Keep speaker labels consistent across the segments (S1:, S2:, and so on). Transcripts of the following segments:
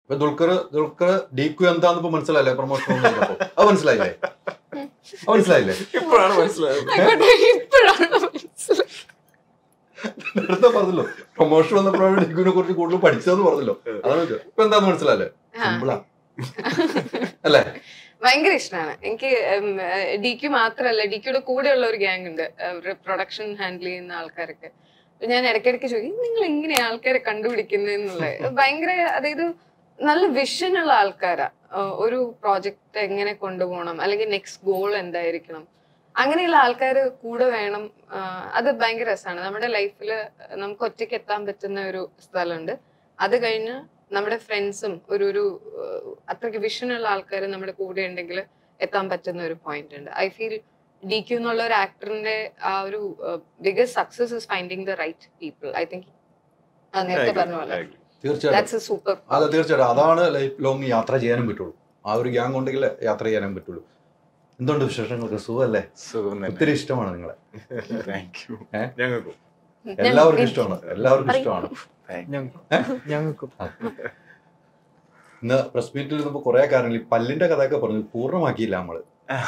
S1: ഇപ്പൊ ദുൽഖർ ദുൽഖർ ഡീക്കു എന്താന്ന് ഇപ്പൊ മനസ്സിലായില്ലേ പ്രൊമോഷൻ അത് മനസ്സിലായില്ലേ അത് മനസ്സിലായില്ലേ
S2: ഇപ്പോഴാണ് മനസ്സിലായത്
S3: ആയിക്കോട്ടെ, ഇപ്പോഴാണ് മനസ്സിലായത്.
S1: നേരത്തെ പറഞ്ഞല്ലോ പ്രൊമോഷൻ വന്നപ്പോഴാണ് ഡിക്കുവിനെ കുറിച്ച് കൂടുതൽ പഠിച്ചതെന്ന് പറഞ്ഞല്ലോ അതാണ് ചോദിച്ചത്. ഇപ്പൊ എന്താന്ന് മനസ്സിലായില്ലേ
S3: ആ.
S1: സിമ്പിളാ അല്ലേ
S3: ഭയങ്കര ഇഷ്ടമാണ് എനിക്ക് ഡി ക്യു മാത്രല്ല ഡി ക്യൂടെ കൂടെയുള്ള ഒരു ഗ്യാങ് ഉണ്ട് പ്രൊഡക്ഷൻ ഹാൻഡിൽ ചെയ്യുന്ന ആൾക്കാരൊക്കെ അപ്പൊ ഞാൻ ഇടയ്ക്കിടയ്ക്ക് ചോദിക്കും നിങ്ങൾ എങ്ങനെയാ ആൾക്കാരെ കണ്ടുപിടിക്കുന്നതെന്നുള്ളത് ഭയങ്കര അതായത് നല്ല വിഷൻ ഉള്ള ആൾക്കാരാ ഏഹ് ഒരു പ്രോജക്റ്റ് എങ്ങനെ കൊണ്ടുപോകണം അല്ലെങ്കിൽ നെക്സ്റ്റ് ഗോൾ എന്തായിരിക്കണം അങ്ങനെയുള്ള ആൾക്കാർ കൂടെ വേണം ആഹ് അത് ഭയങ്കര രസമാണ് നമ്മുടെ ലൈഫിൽ നമുക്ക് ഒറ്റയ്ക്ക് എത്താൻ പറ്റുന്ന ഒരു സ്ഥലമുണ്ട് അത് കഴിഞ്ഞ് നമ്മുടെ ഫ്രണ്ട്സും ഒരു ഒരു ഏഹ് അത്രയ്ക്ക് വിഷനുള്ള ആൾക്കാർ നമ്മുടെ കൂടെ ഉണ്ടെങ്കിൽ എത്താൻ പറ്റുന്ന ഒരു പോയിന്റ് ഉണ്ട് ഐ ഫീൽ ഡി ക്യു എന്നുള്ള ഒരു ആക്ടറിന്റെ ആ ഒരു biggest success is finding the right people I think നേരത്തെ പറഞ്ഞ പോലെ
S1: തീർച്ചയായിട്ടും
S3: ദാറ്റ്സ് എ സൂപ്പർ
S1: അതെ തീർച്ചയായിട്ടും അതാണ് ലൈഫ് ലോങ് യാത്ര ചെയ്യാനും പറ്റുള്ളൂ ആ ഒരു ഗ്യാങ് ഉണ്ടെങ്കിൽ യാത്ര ചെയ്യാനും പറ്റുള്ളൂ എന്തുകൊണ്ട് വിശേഷങ്ങൾക്ക് സുഖമല്ലേ
S2: സുഖം തന്നെ
S1: ഒത്തിരി ഇഷ്ടമാണ് നിങ്ങളെ
S2: താങ്ക് യു
S1: ഏ?
S2: ഞങ്ങൾക്കും
S1: എല്ലാവർക്കും ഇഷ്ടമാണ് എല്ലാവർക്കും ഇഷ്ടമാണ്
S4: ഞങ്ങൾക്കും
S1: ഇന്ന് പ്രസ് മീറ്റിൽ ഇരുന്നപ്പോ കുറെ കാര്യങ്ങൾ ഈ പല്ലിന്റെ കഥയൊക്കെ പറഞ്ഞു പൂർണ്ണമാക്കിയില്ല നമ്മള്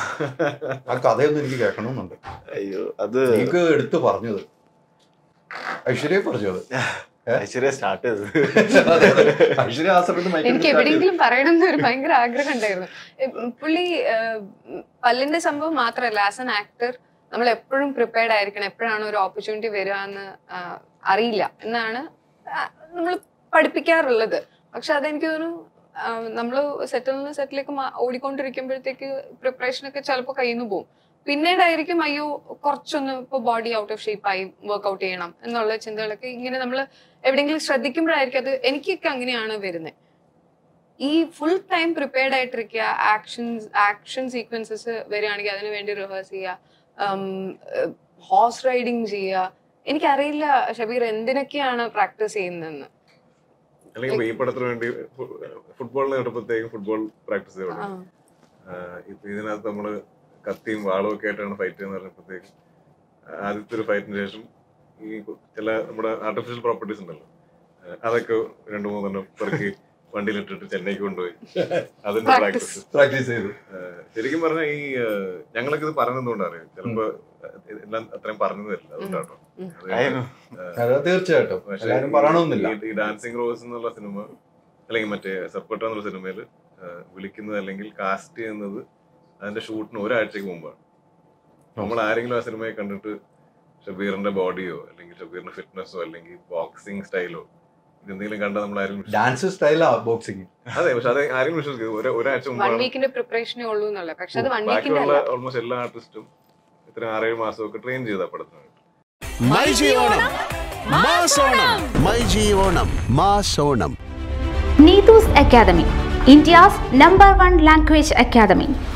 S1: ആ കഥയൊന്നും എനിക്ക് കേൾക്കണമെന്നുണ്ട്
S2: അയ്യോ അത്
S1: എനിക്ക് എടുത്തു പറഞ്ഞത് ഐശ്വര്യ പറഞ്ഞത്
S2: ഐശ്വര്യ സ്റ്റാർട്ട് ചെയ്തത്
S1: അതെ, അതെ. ഐശ്വര്യ ആ സമയത്ത് mic
S3: എനിക്ക്
S1: എടുത്ത്
S3: എവിടെയെങ്കിലും പറയണമെന്ന് ഒരു ഭയങ്കര ആഗ്രഹം ഉണ്ടായിരുന്നു ഉം, പുള്ളി ഏഹ്, പല്ലിന്റെ സംഭവം മാത്രമല്ല ആസ് എൻ ആക്ടർ നമ്മൾ എപ്പോഴും പ്രിപ്പയർഡ് ആയിരിക്കണം എപ്പോഴാണ് ഒരു ഓപ്പർച്യൂണിറ്റി വരിക എന്ന് ആഹ്, അറിയില്ല എന്നാണ് നമ്മൾ പഠിപ്പിക്കാറുള്ളത് പക്ഷെ അതെനിക്ക് തോന്നുന്നു നമ്മൾ സെറ്റിൽ നിന്ന് സെറ്റിലേക്ക് ഓടിക്കൊണ്ടിരിക്കുമ്പോഴത്തേക്ക് പ്രിപ്പറേഷൻ ഒക്കെ ചിലപ്പോൾ കയ്യിൽ നിന്ന് പോകും പിന്നീടായിരിക്കും അയ്യോ കുറച്ചൊന്ന് ഇപ്പൊ ബോഡി ഔട്ട് ഓഫ് ഷേപ്പ് ആയി വർക്ക്ഔട്ട് ചെയ്യണം എന്നുള്ള ചിന്തകളൊക്കെ ഇങ്ങനെ നമ്മൾ എവിടെയെങ്കിലും ശ്രദ്ധിക്കുമ്പോഴായിരിക്കും അത് എനിക്കൊക്കെ അങ്ങനെയാണ് വരുന്നത് ഈ ഫുൾ ടൈം പ്രിപ്പയർഡ് ആയിട്ടിരിക്കുക ആക്ഷൻസ് ആക്ഷൻ സീക്വൻസസ് വരികയാണെങ്കിൽ അതിനു വേണ്ടി റിഹേഴ്സ് ചെയ്യുക ഹോഴ്സ് റൈഡിങ് ചെയ്യുക എനിക്കറിയില്ല ഷബീർ എന്തിനൊക്കെയാണ് പ്രാക്ടീസ് ചെയ്യുന്നതെന്ന്
S2: അല്ലെങ്കിൽ ഈ പടത്തിന് വേണ്ടി ഫുട്ബോളിന് കേട്ടപ്പോഴത്തേക്കും ഫുട്ബോൾ പ്രാക്ടീസ് ചെയ്തു
S3: ആ.
S2: ഇപ്പൊ ഇതിനകത്ത് നമ്മള് കത്തിയും വാളും ഒക്കെ ആയിട്ടാണ് ഫൈറ്റ് ചെയ്യുന്ന പറഞ്ഞപ്പോഴത്തേക്കും ആദ്യത്തെ ഒരു ഫൈറ്റിന് ശേഷം ഈ ചില നമ്മുടെ ആർട്ടിഫിഷ്യൽ പ്രോപ്പർട്ടീസ് ഉണ്ടല്ലോ ആ, അതൊക്കെ രണ്ടു മൂന്നെണ്ണം പെറുക്കി വണ്ടിയിലിട്ടിട്ട് ചെന്നൈക്ക് കൊണ്ടുപോയി അതിന്റെ
S3: Practice.
S2: പ്രാക്ടീസ്
S1: പ്രാക്ടീസ് ചെയ്തു
S2: ശരിക്കും പറഞ്ഞാൽ ഈ ആ, ഞങ്ങളൊക്കെ ഇത് പറഞ്ഞതുകൊണ്ട് അറിയാം ചിലപ്പോ എല്ലാം അത്രയും പറഞ്ഞു തരില്ല അതുകൊണ്ടാട്ടോ
S3: ഉം.
S2: അത്
S1: അതെ, തീർച്ചയായിട്ടും
S2: പക്ഷേ
S1: എല്ലാരും പറയണമെന്നില്ല
S2: ഈ- ഈ ഡാൻസിങ് റോസ് എന്നുള്ള സിനിമ അല്ലെങ്കിൽ മറ്റേ സപ്പോർട്ട എന്നുള്ള സിനിമയിൽ വിളിക്കുന്നത് അല്ലെങ്കിൽ കാസ്റ്റ് ചെയ്യുന്നത് അതിന്റെ ഷൂട്ടിന് ഒരാഴ്ചക്ക് മുമ്പാണ് നമ്മൾ ആരെങ്കിലും ആ സിനിമയെ കണ്ടിട്ട് ഷബീറിന്റെ ബോഡിയോ അല്ലെങ്കിൽ ഷബീറിന്റെ ഫിറ്റ്നസ്സോ അല്ലെങ്കിൽ ബോക്സിംഗ് സ്റ്റൈലോ ഇതെന്തെങ്കിലും കണ്ടാൽ നമ്മൾ ആരും വിശ്വസിക്കും.
S1: ഡാൻസ് സ്റ്റൈലാ ബോക്സിങ്
S2: അതെ പക്ഷെ അത് ആരും വിശ്വസിക്കും ഒരു- ഒരാഴ്ച
S3: വൺ
S2: മുമ്പാണ്
S3: വീക്കിന്റെ പ്രിപ്പറേഷനേ ഉള്ളൂ എന്നുള്ള പക്ഷെ അത് വൺ വീക്കിന്റെ
S2: ബാക്കിയുള്ള
S3: അല്ല
S2: ഓൾമോസ്റ്റ് എല്ലാ ആർട്ടിസ്റ്റും ഇത്ര ആറേഴ് മാസമൊക്കെ ട്രെയിൻ ചെയ്ത പടത്തിനായിട്ട്
S5: മൈ ജിയോണം മാസോണം മൈ ജിയോണം മാസോണം
S6: Neetu's Academy, India's number one language academy.